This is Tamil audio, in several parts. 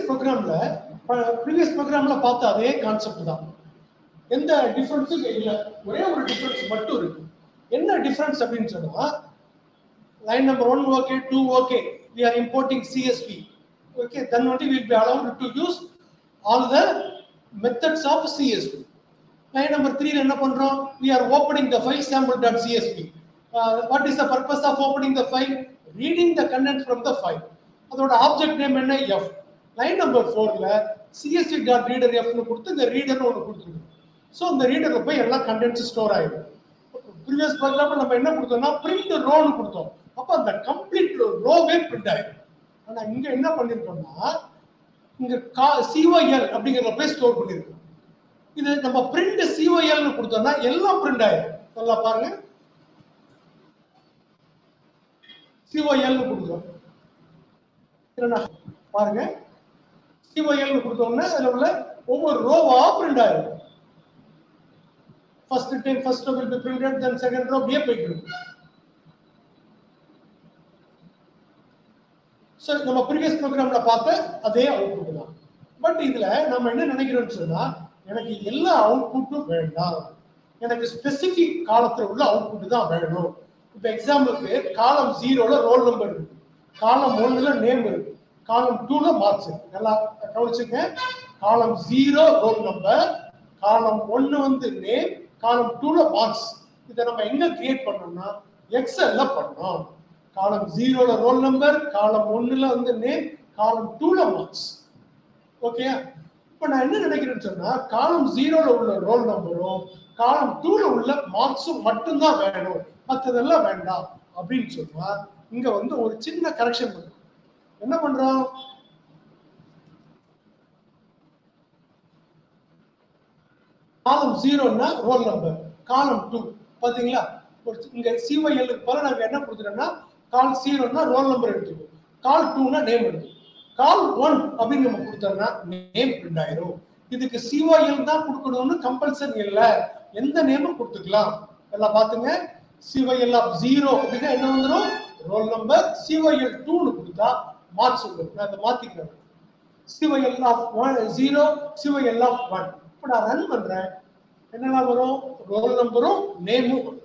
ப்ரோக்ராம்ல ப்ரீவியஸ் ப்ரோக்ராம்ல பார்த்த அதே கான்செப்ட் தான் எந்த டிஃபரன்ஸும் இல்லை ஒரே ஒரு டிஃபரன்ஸ் மட்டும் இருக்கு என்ன டிஃபரன்ஸ் அப்படின்னு சொன்னா line number one okay two okay we are importing CSP okay then only will be allowed to use all the methods of CSP line number த்ரீல என்ன பண்றோம் we are opening the file sample dot CSP what is the purpose of opening the file reading the content from the file அதோட ஆப்ஜெக்ட் நேம் என்ன எஃப் லைன் நம்பர் ஃபோர்ல சிஎஸ்பி டாட் ரீடர் எஃப்னு கொடுத்து இந்த ரீடர்னு ஒன்று கொடுத்துருக்கோம் ஸோ இந்த ரீடர்ல போய் எல்லா கண்டென்ட்ஸ் ஸ்டோர் ஆயிடும் ப்ரீவியஸ் ப்ரோக்ராம் நம்ம என்ன கொடுத்தோம்னா பிரிண்ட் ரோன்னு கொடுத்தோம் அப்போ அந்த கம்ப்ளீட் ரோவே பிரிண்ட் ஆயிடும் ஆனா இங்க என்ன பண்ணிருக்கோம்னா இங்க சிஓஎல் அப்படிங்கிற போய் ஸ்டோர் பண்ணிருக்கோம் இது நம்ம பிரிண்ட் சிஓஎல் கொடுத்தோம்னா எல்லாம் பிரிண்ட் ஆயிடும் நல்லா பாருங்க சிஓஎல் கொடுக்குறோம் இல்லைண்ணா பாருங்க சிஓஎல் கொடுத்தோம்னா அதுல உள்ள ஒவ்வொரு ரோவா பிரிண்ட் ஆயிடும் first time first row will be printed then second row அப்படியே போயிட்டு இருக்கு ஸோ நம்ம ப்ரீவியஸ் ப்ரோக்ராம்ல பார்த்த அதே அவுட்புட் தான் பட் இதுல நம்ம என்ன நினைக்கிறோம்னு சொன்னா எனக்கு எல்லா அவுட்புட்டும் வேண்டாம் எனக்கு ஸ்பெசிபிக் காலத்துல உள்ள அவுட்புட் தான் வேணும் இப்போ எக்ஸாம்பிளுக்கு காலம் ஜீரோல ரோல் நம்பர் இருக்கு காலம் ஒன்னுல நேம் இருக்கு காலம் டூல மார்க்ஸ் இருக்கு நல்லா கவனிச்சுங்க காலம் ஜீரோ ரோல் நம்பர் காலம் ஒன்னு வந்து நேம் காலம் டூல மார்க்ஸ் இதை நம்ம எங்க கிரியேட் பண்ணோம்னா எக்ஸல்ல பண்ணோம் காலம் ஜீரோல ரோல் நம்பர் காலம் ஒன்னுல வந்து நேம் காலம் டூல மார்க்ஸ் ஓகே இப்போ நான் என்ன நினைக்கிறேன்னு சொன்னா காலம் ஜீரோல உள்ள ரோல் நம்பரும் காலம் டூல உள்ள மார்க்ஸும் மட்டும்தான் வேணும் மற்றதெல்லாம் வேண்டாம் அப்படின்னு சொன்னா இங்க வந்து ஒரு சின்ன கரெக்ஷன் பண்ணும் என்ன பண்றோம் காலம் ஜீரோன்னா ரோல் நம்பர் காலம் டூ பாத்தீங்களா ஒரு இங்க சிஒஎல்லுக்கு போல நாங்க என்ன கொடுத்துட்டோம்னா கால் ஜீரோன்னா ரோல் நம்பர் எடுத்துக்கோ கால் டூனா நேம் எடுத்துக்கோ கால் ஒன் அப்படின்னு நம்ம கொடுத்தோம்னா நேம் பிரிண்ட் ஆயிரும் இதுக்கு சிஓஎல் தான் கொடுக்கணும்னு கம்பல்சரி இல்ல எந்த நேமும் கொடுத்துக்கலாம் எல்லாம் பாத்துங்க சிஓஎல் ஆஃப் ஜீரோ அப்படின்னா என்ன வந்துடும் ரோல் நம்பர் சிஓஎல் டூன்னு கொடுத்தா மார்க்ஸ் வந்துடும் நான் அதை மாத்திக்கிறேன் COL of one zero COL of one இப்போ நான் ரன் பண்றேன் என்னெல்லாம் வரும் ரோல் நம்பரும் நேமும் வரும்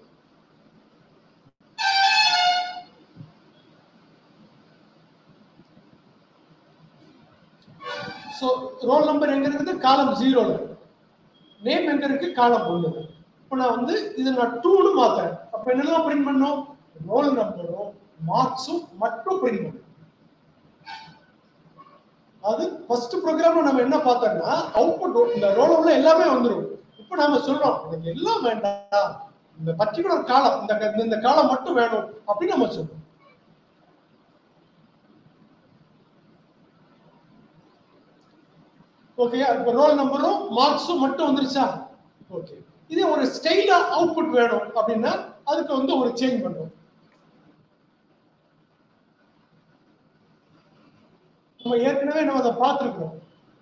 ஸோ ரோல் நம்பர் எங்க இருக்குது காலம் ஜீரோல நேம் எங்க இருக்கு காலம் ஒன்று இப்போ நான் வந்து இதை நான் டூன்னு மாத்துறேன் அப்போ என்னெல்லாம் பிரிண்ட் பண்ணோம் ரோல் நம்பரும் மார்க்ஸும் மட்டும் பிரிண்ட் பண்ணும் அது ஃபர்ஸ்ட் ப்ரோக்ராம்ல நம்ம என்ன பார்த்தோம்னா அவுட்புட் இந்த ரோல் உள்ள எல்லாமே வந்துடும் இப்போ நாம சொல்றோம் எனக்கு எல்லாம் வேண்டாம் இந்த பர்டிகுலர் காலம் இந்த க- இந்த காலம் மட்டும் வேணும் அப்படின்னு நம்ம சொல்றோம் ஓகே இப்போ ரோல் நம்பரும் மார்க்ஸும் மட்டும் வந்துருச்சா ஓகே இதே ஒரு ஸ்டைலா அவுட்புட் வேணும் அப்படின்னா அதுக்கு வந்து ஒரு சேஞ்ச் பண்றோம் நம்ம ஏற்கனவே நம்ம அதை பார்த்துருக்கோம்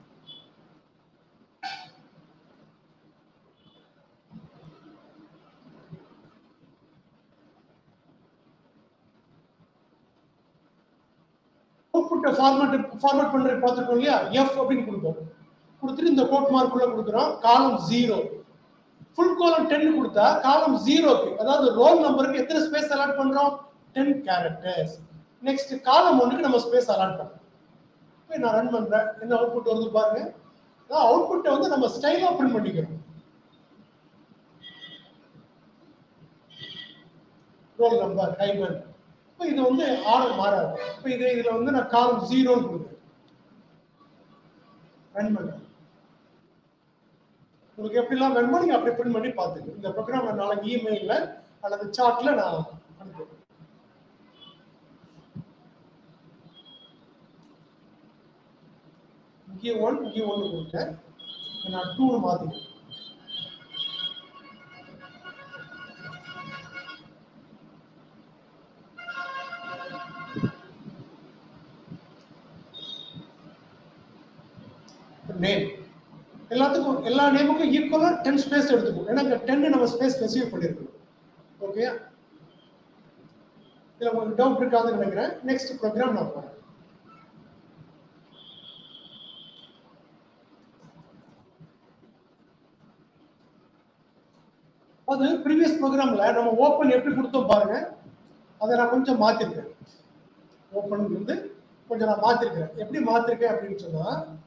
அவுட்புட்டை ஃபார்மேட் ஃபார்மேட் பண்ற பார்த்துருக்கோம் இல்லையா எஃப் அப்படின்னு கொடுப்போம் கொடுத்துட்டு இந்த கோட் மார்க் உள்ள கொடுக்குறோம் காலம் ஜீரோ ஃபுல் கோலம் டென் கொடுத்தா காலம் ஜீரோக்கு அதாவது ரோல் நம்பருக்கு எத்தனை ஸ்பேஸ் அலாட் பண்றோம் டென் கேரக்டர்ஸ் நெக்ஸ்ட் காலம் ஒன்றுக்கு நம்ம ஸ்பேஸ் அலாட் பண்றோம் போய் நான் ரன் பண்றேன் என்ன அவுட்புட் வருது பாருங்க அவுட்புட்டை வந்து நம்ம ஸ்டைலா பிரிண்ட் பண்ணிக்கிறோம் ரோல் நம்பர் ஹைமன் இப்போ இது வந்து ஆர்டர் மாறாது இப்போ இதே இதுல வந்து நான் காலம் ஜீரோன்னு கொடுக்குறேன் ரன் பண்றேன் உங்களுக்கு எப்படிலாம் வேணுமோ நீங்க அப்படி பிரிண்ட் பண்ணி பார்த்துங்க இந்த ப்ரோக்ராம் நான் நாளைக்கு இமெயில்ல அல்லது சாட்ல நான் அனுப்புறேன் இங்கே ஒன் இங்கே ஒன்று கொடுத்தேன் நான் டூ மாத்திக்கிறேன் நேம் எல்லாத்துக்கும் எல்லா நேமுக்கும் ஈக்குவலா டென் ஸ்பேஸ் எடுத்துக்கும் ஏன்னா இந்த டென் நம்ம ஸ்பேஸ் ஸ்பெசிஃபை பண்ணிருக்கோம் ஓகே இதுல உங்களுக்கு டவுட் இருக்காதுன்னு நினைக்கிறேன் நெக்ஸ்ட் ப்ரோக்ராம் நான் போறேன் அதாவது ப்ரீவியஸ் ப்ரோக்ராம்ல நம்ம ஓப்பன் எப்படி கொடுத்தோம் பாருங்க அதை நான் கொஞ்சம் மாத்திருக்கேன் ஓப்பன் வந்து கொஞ்சம் நான் மாத்திருக்கேன் எப்படி மாத்திருக்கேன் அப்படின்னு சொன்னா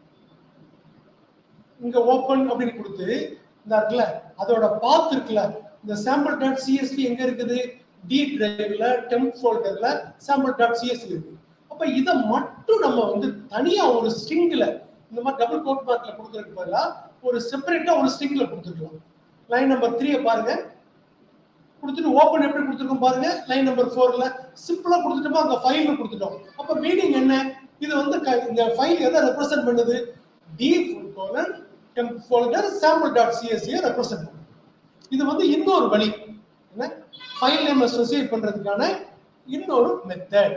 இங்க ஓப்பன் அப்படின்னு கொடுத்து இந்த இருக்குல்ல அதோட பாத் இருக்குல்ல இந்த சாம்பிள் டாட் சிஎஸ்வி எங்க இருக்குது டி டிரைவ்ல டெம்ப் ஃபோல்டர்ல சாம்பிள் டாட் சிஎஸ்வி இருக்கு அப்ப இதை மட்டும் நம்ம வந்து தனியா ஒரு ஸ்ட்ரிங்ல இந்த மாதிரி டபுள் கோட் மார்க்ல கொடுக்கறதுக்கு பதிலா ஒரு செப்பரேட்டா ஒரு ஸ்ட்ரிங்ல கொடுத்துக்கலாம் லைன் நம்பர் த்ரீயை பாருங்க கொடுத்துட்டு ஓப்பன் எப்படி கொடுத்துருக்கோம் பாருங்க லைன் நம்பர் ஃபோர்ல சிம்பிளா கொடுத்துட்டோமா அங்க ஃபைல்ல கொடுத்துட்டோம் அப்ப மீனிங் என்ன இது வந்து க- இந்த ஃபைல் எதை ரெப்ரசென்ட் பண்ணுது D full colon temp folder sample dot சிஎஸ்சியை ரெப்ரசென்ட் பண்ணுது இது வந்து இன்னொரு வழி என்ன ஃபைல் நேம் அசோசியேட் பண்றதுக்கான இன்னொரு மெத்தட்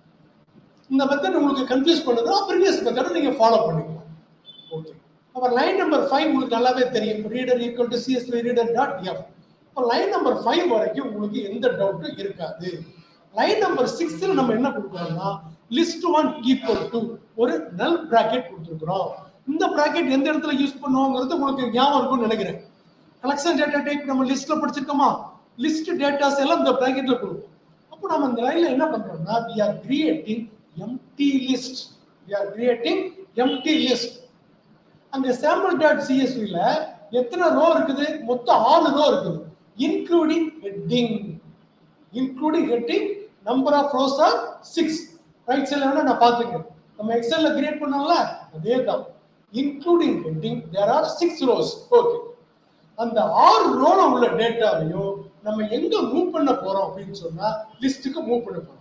இந்த மெத்தட் உங்களுக்கு கன்ஃபியூஸ் பண்ணுதோ ப்ரீவியஸ் மெத்தடை நீங்க ஃபாலோ பண்ணிக்கலாம் ஓகே அப்ப லைன் நம்பர் ஃபைவ் உங்களுக்கு நல்லாவே தெரியும் reader equal to CSV reader dot F இப்போ லைன் நம்பர் ஃபைவ் வரைக்கும் உங்களுக்கு எந்த டவுட்டும் இருக்காது லைன் நம்பர் சிக்ஸ்ல நம்ம என்ன கொடுக்குறோம்னா லிஸ்ட் ஒன் ஈக்குவல் டு ஒரு நல் பிராக்கெட் கொடுத்துருக்குறோம் இந்த பிராக்கெட் எந்த இடத்துல யூஸ் பண்ணுவோங்கிறது உங்களுக்கு ஞாபகம் இருக்கும்னு நினைக்கிறேன் கலெக்ஷன் டேட்டா டைப் நம்ம லிஸ்ட்ல படிச்சிருக்கோமா லிஸ்ட் டேட்டாஸ் எல்லாம் இந்த பிராக்கெட்ல கொடுப்போம் அப்போ நம்ம இந்த லைன்ல என்ன பண்றோம்னா we are creating empty list we are creating empty list அங்க சாம்பிள் டாட் சிஎஸ்வில எத்தனை ரோ இருக்குது மொத்தம் ஆறு ரோ இருக்குது including heading including heading number of rows are six right சைட்ல வேணா நான் பாத்துங்க நம்ம எக்ஸல்ல கிரியேட் பண்ணோம்ல அதே தான் including heading there are six rows okay அந்த ஆறு ரோல உள்ள டேட்டாவையும் நம்ம எங்க மூவ் பண்ண போறோம் அப்படின்னு சொன்னா லிஸ்ட்டுக்கு மூவ் பண்ண போறோம்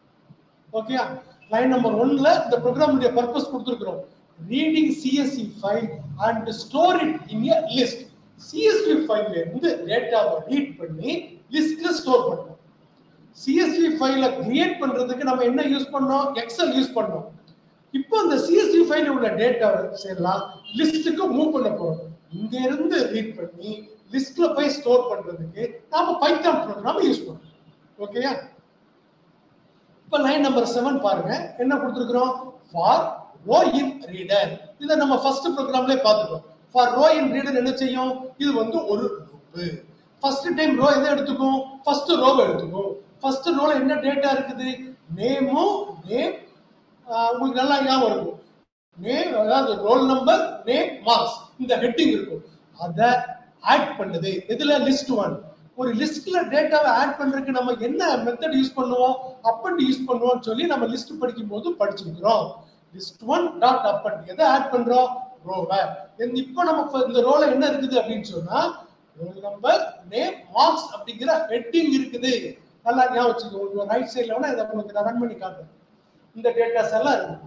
ஓகே லைன் நம்பர் ஒன்ல இந்த ப்ரோக்ராமுடைய பர்பஸ் கொடுத்துருக்கிறோம் reading CSV file and store it in a list CSV ஃபைல்ல இருந்து டேட்டாவை ரீட் பண்ணி லிஸ்ட்ல ஸ்டோர் பண்ணோம் சிஎஸ்வி ஃபைல கிரியேட் பண்றதுக்கு நம்ம என்ன யூஸ் பண்ணோம் எக்ஸல் யூஸ் பண்ணோம் இப்போ அந்த சிஎஸ்வி ஃபைல் உள்ள டேட்டா எல்லாம் லிஸ்ட்டுக்கு மூவ் பண்ண போறோம் இங்க இருந்து ரீட் பண்ணி லிஸ்ட்ல போய் ஸ்டோர் பண்றதுக்கு நாம பைத்தான் ப்ரோக்ராம் யூஸ் பண்றோம் ஓகேயா இப்ப லைன் நம்பர் செவன் பாருங்க என்ன கொடுத்துருக்கிறோம் ஃபார் ரோ இன் ரீடர் இதை நம்ம ஃபர்ஸ்ட் ப்ரோக்ராம்ல பார்த்துட்டோம் ஃபார் ரோ இன் ரீடர் என்ன செய்யும் இது வந்து ஒரு லூப்பு ஃபர்ஸ்ட் டைம் ரோ எதை எடுத்துக்கும் ஃபர்ஸ்ட் ரோவை எடுத்துக்கும் ஃபர்ஸ்ட் ரோல என்ன டேட்டா இருக்குது நேமும் நேம் உங்களுக்கு நல்லா ஞாபகம் இருக்கும் நேம் அதாவது ரோல் நம்பர் நேம் மார்க்ஸ் இந்த ஹெட்டிங் இருக்கும் அதை ஆட் பண்ணுது இதுல லிஸ்ட் ஒன் ஒரு லிஸ்ட்ல டேட்டாவை ஆட் பண்றதுக்கு நம்ம என்ன மெத்தட் யூஸ் பண்ணுவோம் அப்பண்ட் யூஸ் பண்ணுவோம்னு சொல்லி நம்ம லிஸ்ட் படிக்கும் போது படிச்சிருக்கிறோம் லிஸ்ட் ஒன் டாட் அப்பண்ட் எதை ஆட் பண்றோம் ரோவை இப்போ நம்ம இப்ப இந்த ரோல என்ன இருக்குது அப்படின்னு சொன்னா ரோல் நம்பர் நேம் மார்க்ஸ் அப்படிங்கிற ஹெட்டிங் இருக்குது நல்லா ஞாபகம் வச்சுக்கோங்க உங்க ரைட் சைட்ல வேணா இதை உங்களுக்கு நான் ரன் பண்ணி காட்டுறேன் இந்த டேட்டாஸ் எல்லாம் இருக்கு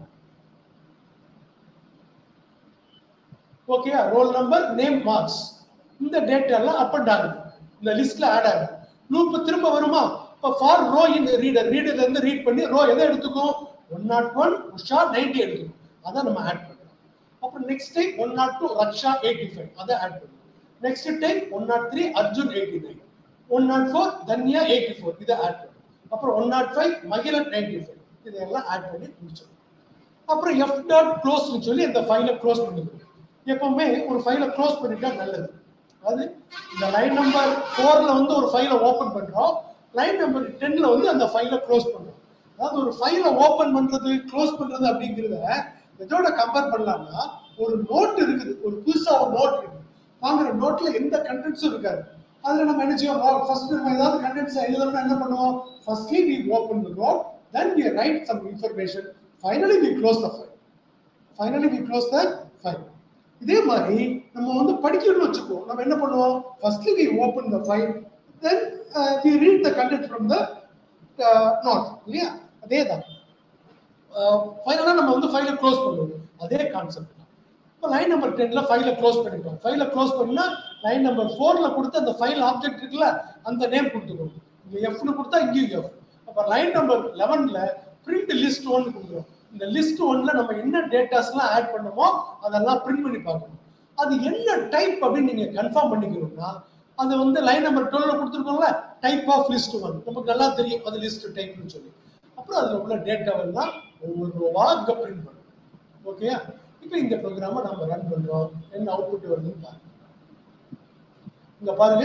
ஓகேயா ரோல் நம்பர் நேம் மார்க்ஸ் இந்த டேட்டா எல்லாம் அப் அண்ட் ஆகுது இந்த லிஸ்ட்ல ஆட் ஆகுது லூப் திரும்ப வருமா இப்போ ஃபார் ரோ இன் ரீடர் ரீடர்ல இருந்து ரீட் பண்ணி ரோ எதை எடுத்துக்கும் one nought one Usha ninety எடுத்துக்கும் அதை நம்ம ஆட் பண்றோம் அப்புறம் next time one nought two Raksha eighty five அதை ஆட் பண்ணுறோம் next time one nought three Arjun eighty nine one nought four Tanya eighty four இதை ஆட் பண்ணுறோம் அப்புறம் one nought five Magizhan ninety five இதெல்லாம் ஆட் பண்ணி முடிச்சிடும் அப்புறம் எஃப் டாட் க்ளோஸ்னு சொல்லி இந்த ஃபைலை க்ளோஸ் பண்ணிடுவோம் எப்பவுமே ஒரு ஃபைலை க்ளோஸ் பண்ணிட்டா நல்லது அதாவது இந்த லைன் நம்பர் ஃபோர்ல வந்து ஒரு ஃபைலை ஓப்பன் பண்றோம் லைன் நம்பர் டென்ல வந்து அந்த ஃபைலை க்ளோஸ் பண்றோம் அதாவது ஒரு ஃபைலை ஓப்பன் பண்றது க்ளோஸ் பண்றது அப்படிங்கிறத எதோட கம்பேர் பண்ணலாம்னா ஒரு நோட் இருக்குது ஒரு புதுசா ஒரு நோட் இருக்கு வாங்குற நோட்ல எந்த கண்டென்ட்ஸும் இருக்காது அதுல நம்ம என்ன செய்வோம் ஃபர்ஸ்ட் நம்ம ஏதாவது கண்டென்ட்ஸ் எழுதணும்னா என்ன பண்ணுவோம் firstly we open the note then we write some information finally we close the file finally we close the file இதே மாதிரி நம்ம வந்து படிக்கணும்னு வச்சுக்கோ நம்ம என்ன பண்ணுவோம் firstly we open the file then we read the content from the note இல்லையா அதே தான் ஃபைனலாக நம்ம வந்து ஃபைலை க்ளோஸ் பண்ணுவோம் அதே கான்செப்ட் தான் இப்போ லைன் நம்பர் டென்ல ஃபைலை க்ளோஸ் பண்ணிட்டோம் ஃபைலை க்ளோஸ் பண்ணா லைன் நம்பர் ஃபோர்ல கொடுத்து அந்த ஃபைல் ஆப்ஜெக்ட் இருக்குல்ல அந்த நேம் கொடுத்துக்கணும் இங்க எஃப்னு கொடுத்தா இங்கேயும் எஃப் அப்போ லைன் நம்பர் லெவன்ல பிரிண்ட் லிஸ்ட் ஒன்னு கொடுக்குறோம் இந்த லிஸ்ட் ஒன்ல நம்ம என்ன டேட்டாஸ்லாம் ஆட் பண்ணுமோ அதெல்லாம் பிரிண்ட் பண்ணி பார்க்கணும் அது என்ன டைப் அப்படின்னு நீங்க கன்ஃபார்ம் பண்ணிக்கணும்னா அது வந்து லைன் நம்பர் டுவெல்ல கொடுத்துருக்கோம்ல டைப் ஆஃப் லிஸ்ட் ஒன் நமக்கு நல்லா தெரியும் அது லிஸ்ட் டைப்னு சொல்லி அப்புறம் அதுல உள்ள டேட்டாவெல்லாம் ஒவ்வொரு ரூபா இங்க பிரிண்ட் பண்ணும் ஓகேயா இப்போ இந்த ப்ரோக்ராமை நம்ம ரன் பண்றோம் என்ன அவுட்புட் வருதுன்னு பாருங்க இங்க பாருங்க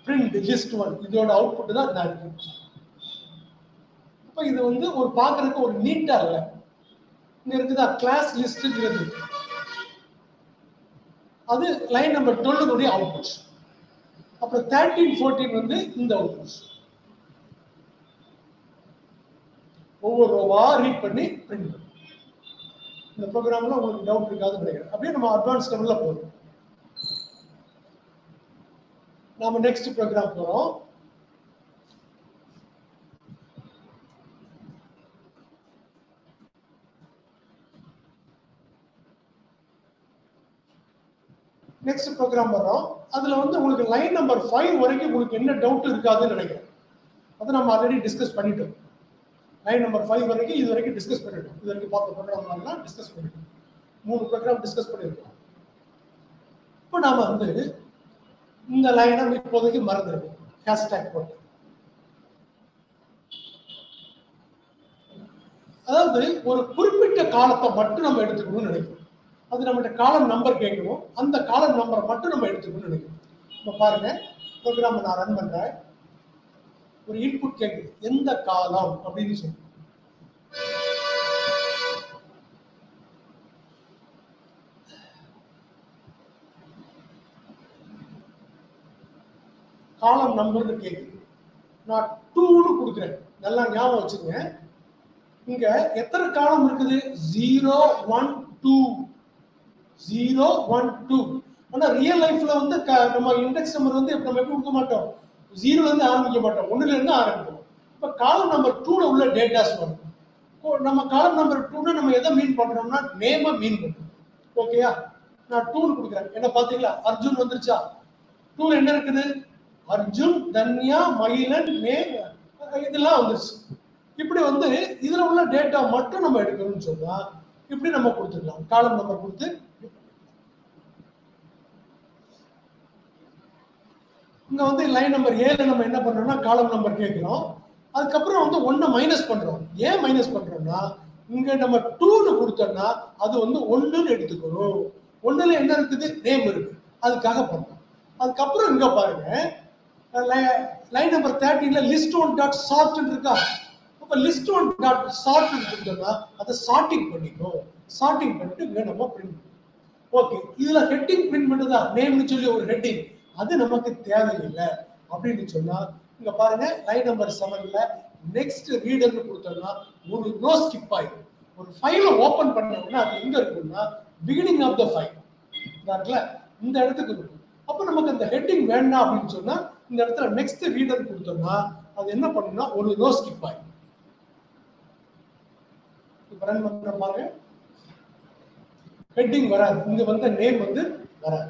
பிரிண்ட் லிஸ்ட் ஒன் இதோட அவுட்புட் தான் நான் இருக்கு அப்ப இது வந்து ஒரு பார்க்கறதுக்கு ஒரு நீட்டா இல்லை இங்க இருக்குதா கிளாஸ் லிஸ்ட்ங்கிறது அது லைன் நம்பர் டுவெல்லுடைய அவுட்புட் அப்புறம் தேர்ட்டீன் ஃபோர்டீன் வந்து இந்த அவுட்புட் ஒவ்வொரு ரோவா ரீட் பண்ணி பிரிண்ட் பண்ணும் இந்த ப்ரோக்ராம்ல உங்களுக்கு டவுட் இருக்காதுன்னு நினைக்கிறேன் அப்படியே நம்ம அட்வான்ஸ் லெவல்ல போறோம் நாம நெக்ஸ்ட் ப்ரோக்ராம் போறோம் நெக்ஸ்ட் ப்ரோக்ராம் வர்றோம் அதுல வந்து உங்களுக்கு லைன் நம்பர் ஃபைவ் வரைக்கும் உங்களுக்கு என்ன டவுட் இருக்காதுன்னு நினைக்கிறேன் அதை நம்ம ஆல்ரெடி டிஸ்கஸ் பண்ணிட்டோம் லைன் நம்பர் ஃபைவ் வரைக்கும் இது வரைக்கும் டிஸ்கஸ் பண்ணிட்டோம் இது வரைக்கும் பார்த்த ப்ரோக்ராம்லாம் டிஸ்கஸ் பண்ணிட்டோம் மூணு ப்ரோக்ராம் டிஸ்கஸ் பண்ணியிருக்கோம் இப்போ நாம வந்து இந்த லைனை இப்போதைக்கு மறந்துருக்கோம் ஹேஷ்டேக் போட்டு அதாவது ஒரு குறிப்பிட்ட காலத்தை மட்டும் நம்ம எடுத்துக்கணும்னு நினைக்கிறோம் அது நம்மகிட்ட காலம் நம்பர் கேட்கணும் அந்த காலம் நம்பரை மட்டும் நம்ம எடுத்துக்கணும்னு நினைக்கிறோம் இப்போ பாருங்க ப்ரோக்ராம் நான் ரன் பண்றேன் ஒரு இன்புட் கேட்குது எந்த காலம் அப்படின்னு சொல்லி காலம் நம்பர்னு கேட்குது நான் டூன்னு கொடுக்குறேன் நல்லா ஞாபகம் வச்சுக்கோங்க இங்க எத்தனை காலம் இருக்குது zero one two zero one two ஆனா ரியல் லைஃப்ல வந்து க- நம்ம இண்டெக்ஸ் நம்பர் வந்து நம்ம எப்படி கொடுக்க மாட்டோம் ஜீரோல இருந்து ஆரம்பிக்க மாட்டோம் ஒண்ணுல இருந்து ஆரம்பிக்கும் இப்ப காலம் நம்பர் டூல உள்ள டேட்டாஸ் வரும் இப்போ நம்ம காலம் நம்பர் டூனா நம்ம எதை மீன் பண்றோம்னா நேம மீன் பண்றோம் ஓகேயா நான் டூன்னு கொடுக்குறேன் என்ன பாத்தீங்களா அர்ஜுன் வந்துருச்சா டூல என்ன இருக்குது அர்ஜுன் தன்யா மயிலன் மே இதெல்லாம் வந்துருச்சு இப்படி வந்து இதுல உள்ள டேட்டா மட்டும் நம்ம எடுக்கணும்னு சொன்னா இப்படி நம்ம கொடுத்துக்கலாம் காலம் நம்பர் கொடுத்து இங்க வந்து லைன் நம்பர் ஏழு நம்ம என்ன பண்றோம்னா காலம் நம்பர் கேட்கிறோம் அதுக்கப்புறம் வந்து ஒன்னை மைனஸ் பண்றோம் ஏன் மைனஸ் பண்றோம்னா இங்க நம்ம டூன்னு கொடுத்தோம்னா அது வந்து ஒண்ணுன்னு எடுத்துக்கணும் ஒண்ணுல என்ன இருக்குது நேம் இருக்கு அதுக்காக பண்றோம் அதுக்கப்புறம் இங்க பாருங்க லைன் நம்பர் தேர்ட்டீன்ல லிஸ்ட் ஒன் டாட் சார்ட் இருக்கா அப்ப லிஸ்ட் ஒன் டாட் சார்ட் கொடுத்தோம்னா அதை சார்ட்டிங் பண்ணிக்கணும் சார்ட்டிங் பண்ணிட்டு இங்க நம்ம பிரிண்ட் ஓகே இதுல ஹெட்டிங் பிரிண்ட் பண்ணுதா நேம்னு சொல்லி ஒரு ஹெட்டிங் அது நமக்கு தேவையில்லை அப்படின்னு சொன்னா இங்க பாருங்க லைன் நம்பர் செவன்ல நெக்ஸ்ட் ரீடர்னு கொடுத்தோம்னா ஒரு ரோ ஸ்கிப் ஆயிடும் ஒரு ஃபைலை ஓபன் பண்ணோம்னா அது எங்க இருக்கும்னா பிகினிங் ஆஃப் த ஃபைல் இருக்குல்ல இந்த இடத்துக்கு இருக்கும் அப்ப நமக்கு அந்த ஹெட்டிங் வேண்டாம் அப்படின்னு சொன்னா இந்த இடத்துல நெக்ஸ்ட் ரீடர் கொடுத்தோம்னா அது என்ன பண்ணும்னா ஒரு ரோ ஸ்கிப் ஆயிடும் இப்ப ரன் பண்ற பாருங்க ஹெட்டிங் வராது இங்க வந்த நேம் வந்து வராது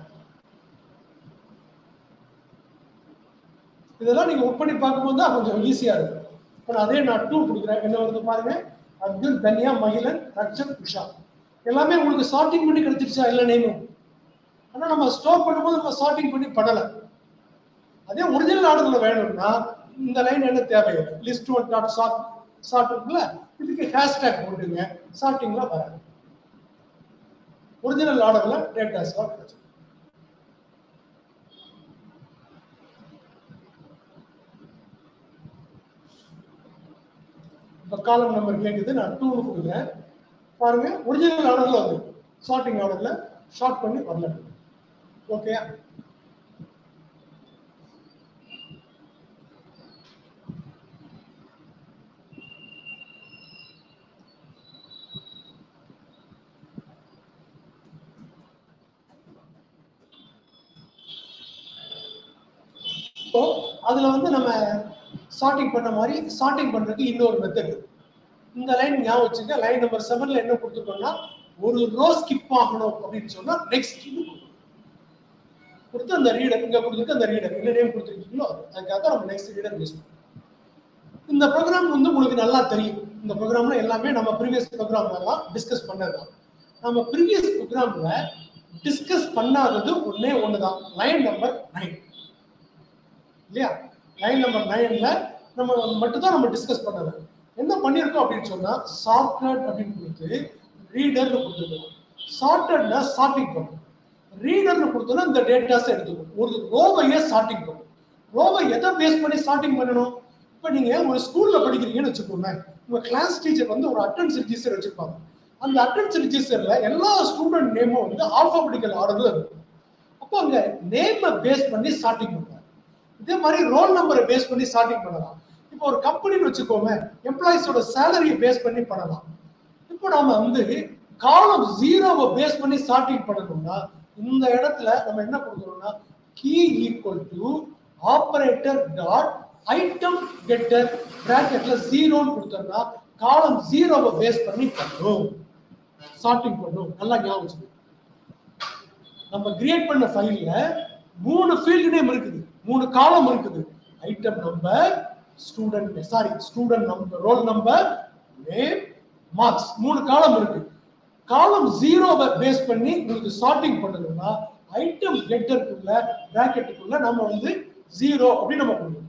இதெல்லாம் நீங்க ஒர்க் பண்ணி பார்க்கும்போது தான் கொஞ்சம் ஈஸியா இருக்கும் இப்போ நான் அதே நான் டூ கொடுக்குறேன் என்ன வருது பாருங்க அப்துல் தன்யா மகிழன் ரக்ஷன் உஷா எல்லாமே உங்களுக்கு சார்ட்டிங் பண்ணி கிடைச்சிருச்சா இல்லை நேமும் ஆனா நம்ம ஸ்டோர் பண்ணும்போது நம்ம சார்ட்டிங் பண்ணி பண்ணல அதே ஒரிஜினல் ஆர்டர்ல வேணும்னா இந்த லைன் என்ன தேவையில்லை list one dot sort sort இருக்குல்ல இதுக்கு ஹேஷ்டேக் போட்டுங்க சார்ட்டிங்ல வராது ஒரிஜினல் ஆர்டர்ல டேட்டாஸ்லாம் கிடைச்சிடும் இப்போ காலம் நம்பர் கேட்குது நான் டூ கொடுக்குறேன் பாருங்க ஒரிஜினல் ஆர்டர்ல வந்து சார்ட்டிங் ஆர்டர்ல ஷார்ட் பண்ணி வரல ஓகே இப்போ அதுல வந்து நம்ம சார்ட்டிங் பண்ண மாதிரி சார்ட்டிங் பண்றதுக்கு இன்னொரு மெத்தட் இந்த லைன் ஞாபகம் வச்சுங்க லைன் நம்பர் செவன்ல என்ன கொடுத்துருக்கோம்னா ஒரு ரோ ஸ்கிப் ஆகணும் அப்படின்னு சொன்னா நெக்ஸ்ட் கொடுத்து அந்த ரீடர் இங்க கொடுத்துட்டு அந்த ரீடர் என்ன நேம் கொடுத்துருக்கீங்களோ அது அதுக்காக நம்ம நெக்ஸ்ட் ரீடர் யூஸ் பண்ணுவோம் இந்த ப்ரோக்ராம் வந்து உங்களுக்கு நல்லா தெரியும் இந்த ப்ரோக்ராம்ல எல்லாமே நம்ம ப்ரீவியஸ் ப்ரோக்ராம் எல்லாம் டிஸ்கஸ் பண்ணதுதான் நம்ம ப்ரீவியஸ் ப்ரோக்ராம்ல டிஸ்கஸ் பண்ணாதது ஒன்னே ஒண்ணுதான் லைன் நம்பர் நைன் இல்லையா லைன் நம்பர் நைன்ல நம்ம மட்டும் தான் நம்ம டிஸ்கஸ் பண்ணல என்ன பண்ணியிருக்கோம் அப்படின்னு சொன்னா சார்ட்டட் அப்படின்னு கொடுத்து ரீடர்னு கொடுத்துருக்கோம் சார்ட்டட்னா சார்ட்டிங் பண்ணும் ரீடர்னு கொடுத்தோம்னா இந்த டேட்டாஸ் எடுத்துக்கும் ஒரு ரோவையே சார்ட்டிங் பண்ணும் ரோவை எதை பேஸ் பண்ணி ஸ்டார்டிங் பண்ணணும் இப்போ நீங்க ஒரு ஸ்கூல்ல படிக்கிறீங்கன்னு வச்சுக்கோங்க உங்க கிளாஸ் டீச்சர் வந்து ஒரு அட்டன்ஸ் ரிஜிஸ்டர் வச்சிருப்பாங்க அந்த அட்டன்ஸ் ரிஜிஸ்டர்ல எல்லா ஸ்டூடெண்ட் நேமும் வந்து ஆல்பாபெட்டிக்கல் ஆர்டர்ல இருக்கும் அப்போ அங்க நேமை பேஸ் பண்ணி ஸ்டார்டிங் பண்ணுவாங்க இதே மாதிரி ரோல் நம்பரை பேஸ் பண்ணி ஸ்டார்டிங் பண்ணலாம் இப்போ ஒரு கம்பெனின்னு வச்சுக்கோங்க எம்ப்ளாயிஸோட சேலரியை பேஸ் பண்ணி பண்ணலாம் இப்போ நாம வந்து காலம் ஜீரோவை பேஸ் பண்ணி ஸ்டார்டிங் பண்ணணும்னா இந்த இடத்துல நம்ம என்ன கொடுக்கணும்னா key equal to operator dot item getter பிராக்கெட்ல ஜீரோன்னு கொடுத்தோம்னா காலம் ஜீரோவை பேஸ் பண்ணி பண்ணும் ஸ்டார்டிங் பண்ணும் நல்லா ஞாபகம் வச்சுக்கோங்க. நம்ம கிரியேட் பண்ண ஃபைல்ல மூணு ஃபீல்டு நேம் இருக்குது மூணு காலம் இருக்குது item number student sorry student number roll number name marks மூணு காலம் இருக்கு காலம் ஜீரோவை பேஸ் பண்ணி உங்களுக்கு சார்ட்டிங் பண்ணணும்னா ஐட்டம் கெட்டருக்குள்ள பிராக்கெட்டுக்குள்ள நம்ம வந்து ஜீரோ அப்படின்னு நம்ம கொடுக்கணும்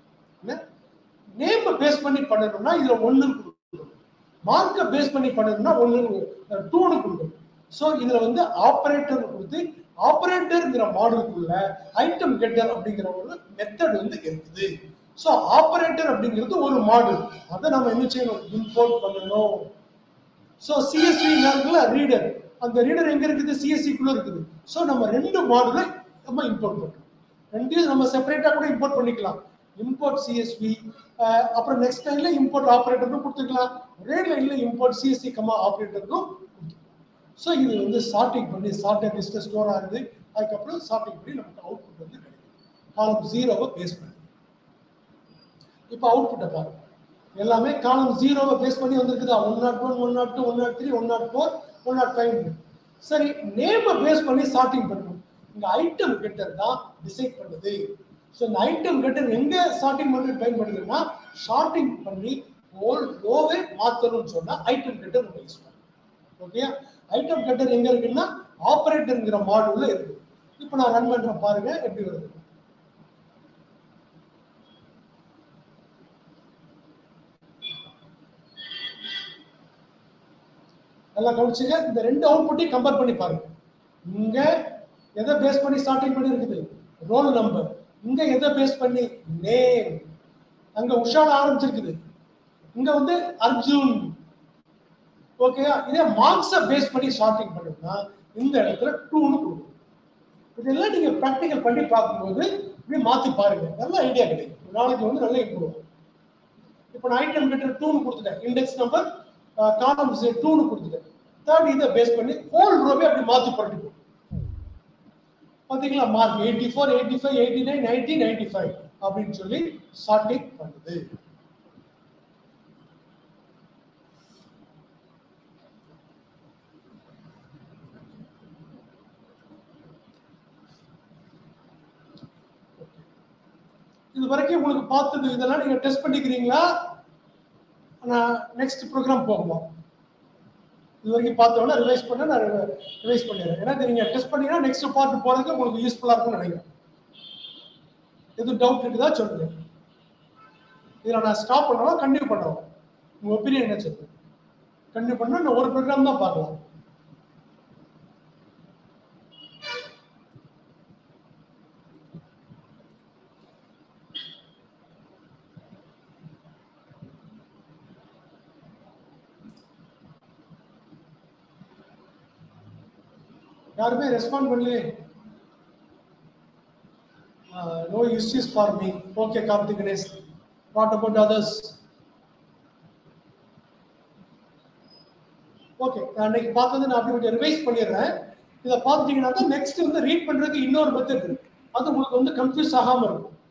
நேம் பேஸ் பண்ணி பண்ணணும்னா இதுல ஒண்ணு கொடுக்கணும் மார்க்கை பேஸ் பண்ணி பண்ணணும்னா ஒண்ணு டூனு கொடுக்கணும் ஸோ இதுல வந்து ஆபரேட்டர் கொடுத்து ஆபரேட்டர்ங்கிற மாடலுக்குள்ள ஐட்டம் கெட்டர் அப்படிங்கிற ஒரு மெத்தட் வந்து இருக்குது ஸோ ஆபரேட்டர் அப்படிங்கிறது ஒரு மாடல் அதை நம்ம என்ன செய்யணும் இம்போர்ட் பண்ணணும் ஸோ சிஎஸ்சி இருக்குல்ல ரீடர் அந்த ரீடர் எங்க இருக்குது CSV குள்ள இருக்குது ஸோ நம்ம ரெண்டு மாடலை நம்ம இம்போர்ட் பண்றோம் ரெண்டையும் நம்ம செப்பரேட்டா கூட இம்போர்ட் பண்ணிக்கலாம் இம்போர்ட் சிஎஸ்வி அப்புறம் நெக்ஸ்ட் லைன்ல இம்போர்ட் ஆபரேட்டர்னு கொடுத்துக்கலாம் ஒரே லைன்ல இம்போர்ட் சிஎஸ்சி கமா ஆபரேட்டருக்கும் ஸோ இது வந்து சார்ட்டிங் பண்ணி சார்ட்டர் லிஸ்ட்ல ஸ்டோர் ஆகுது அதுக்கப்புறம் சார்ட்டிங் பண்ணி நமக்கு அவுட்புட் வந்து கிடைக்கும் காலம் ஜீரோவை பேஸ் பண்ணி இப்போ அவுட்புட்டை பாருங்க எல்லாமே காலம் ஜீரோவை பேஸ் பண்ணி வந்திருக்குதா one nought one one nought two one nought three one nought four one nought five சரி நேமை பேஸ் பண்ணி சார்ட்டிங் பண்ணணும் இந்த ஐட்டம் கெட்டர் தான் டிசைட் பண்ணுது ஸோ இந்த ஐட்டம் கெட்டர் எங்க சார்ட்டிங் பண்ணுறது பயன்படுதுன்னா ஷார்ட்டிங் பண்ணி ஹோல் ரோவே மாற்றணும்னு சொன்னா ஐட்டம் கெட்டர் நம்ம யூஸ் பண்ணணும் ஓகே ஐட்டம் கெட்டர் எங்க இருக்குன்னா ஆபரேட்டர்ங்கிற மாடல்ல இருக்கு இப்போ நான் ரன் பண்றேன் பாருங்க எப்படி வருது நல்லா கவனிச்சுங்க இந்த ரெண்டு அவுட்புட்டையும் கம்பேர் பண்ணி பாருங்க இங்க எதை பேஸ் பண்ணி ஸ்டார்டிங் பண்ணி இருக்குது ரோல் நம்பர் இங்க எதை பேஸ் பண்ணி நேம் அங்க உஷால ஆரம்பிச்சிருக்குது இங்க வந்து அர்ஜுன் ஓகேயா இதே மார்க்ஸை பேஸ் பண்ணி ஷார்ட்டிங் பண்ணணும்னா இந்த இடத்துல டூன்னு கொடுக்கணும் இதெல்லாம் நீங்க ப்ராக்டிக்கல் பண்ணி பார்க்கும்போது இப்படி மாத்தி பாருங்க நல்ல ஐடியா கிடைக்கும் நாளைக்கு வந்து நல்ல இம்ப்ரூவ் ஆகும் இப்போ நான் ஐட்டம் கிட்ட டூன்னு கொடுத்துட்டேன் இண்டெக்ஸ் நம்பர் காலம்ஸ் டூன்னு கொடுத்துட்டேன் தேர்ட் இதை பேஸ் பண்ணி ஹோல் ரோவே அப்படி மாத்தி புரட்டி போடும் பாத்தீங்களா mark eighty four eighty five eighty nine ninety ninety five அப்படின்னு சொல்லி ஷார்ட்டிங் பண்ணுது இது வரைக்கும் உங்களுக்கு பார்த்தது இதெல்லாம் நீங்க டெஸ்ட் பண்ணிக்கிறீங்களா நான் நெக்ஸ்ட் ப்ரோக்ராம் போகணும் இது வரைக்கும் பார்த்தோன்னா ரிவைஸ் பண்ண நான் ரிவைஸ் பண்ணிடுறேன் ஏன்னா இது நீங்க டெஸ்ட் பண்ணீங்கன்னா நெக்ஸ்ட் பார்ட் போறதுக்கு உங்களுக்கு யூஸ்ஃபுல்லா இருக்கும்னு நினைக்கிறேன் எதுவும் டவுட் இருக்குதா சொல்லுங்க இதுல நான் ஸ்டாப் பண்ணலாம் கண்டினியூ பண்ணலாம் உங்க ஒப்பீனியன் என்ன சொல்லுங்க கண்டினியூ பண்ணா நான் ஒரு ப்ரோக்ராம் தான் பார்க்கலாம் யாருமே ரெஸ்பாண்ட் பண்ணலையே no issues for me okay Karthik Ganesh what about others okay நான் அன்னைக்கு பார்த்தது நான் அப்படி கொஞ்சம் ரிவைஸ் பண்ணிடுறேன் இதை பார்த்துட்டீங்கன்னா தான் நெக்ஸ்ட் வந்து ரீட் பண்றதுக்கு இன்னொரு மெத்தட் இருக்கு அது உங்களுக்கு வந்து கன்ஃபியூஸ் ஆகாம இருக்கும்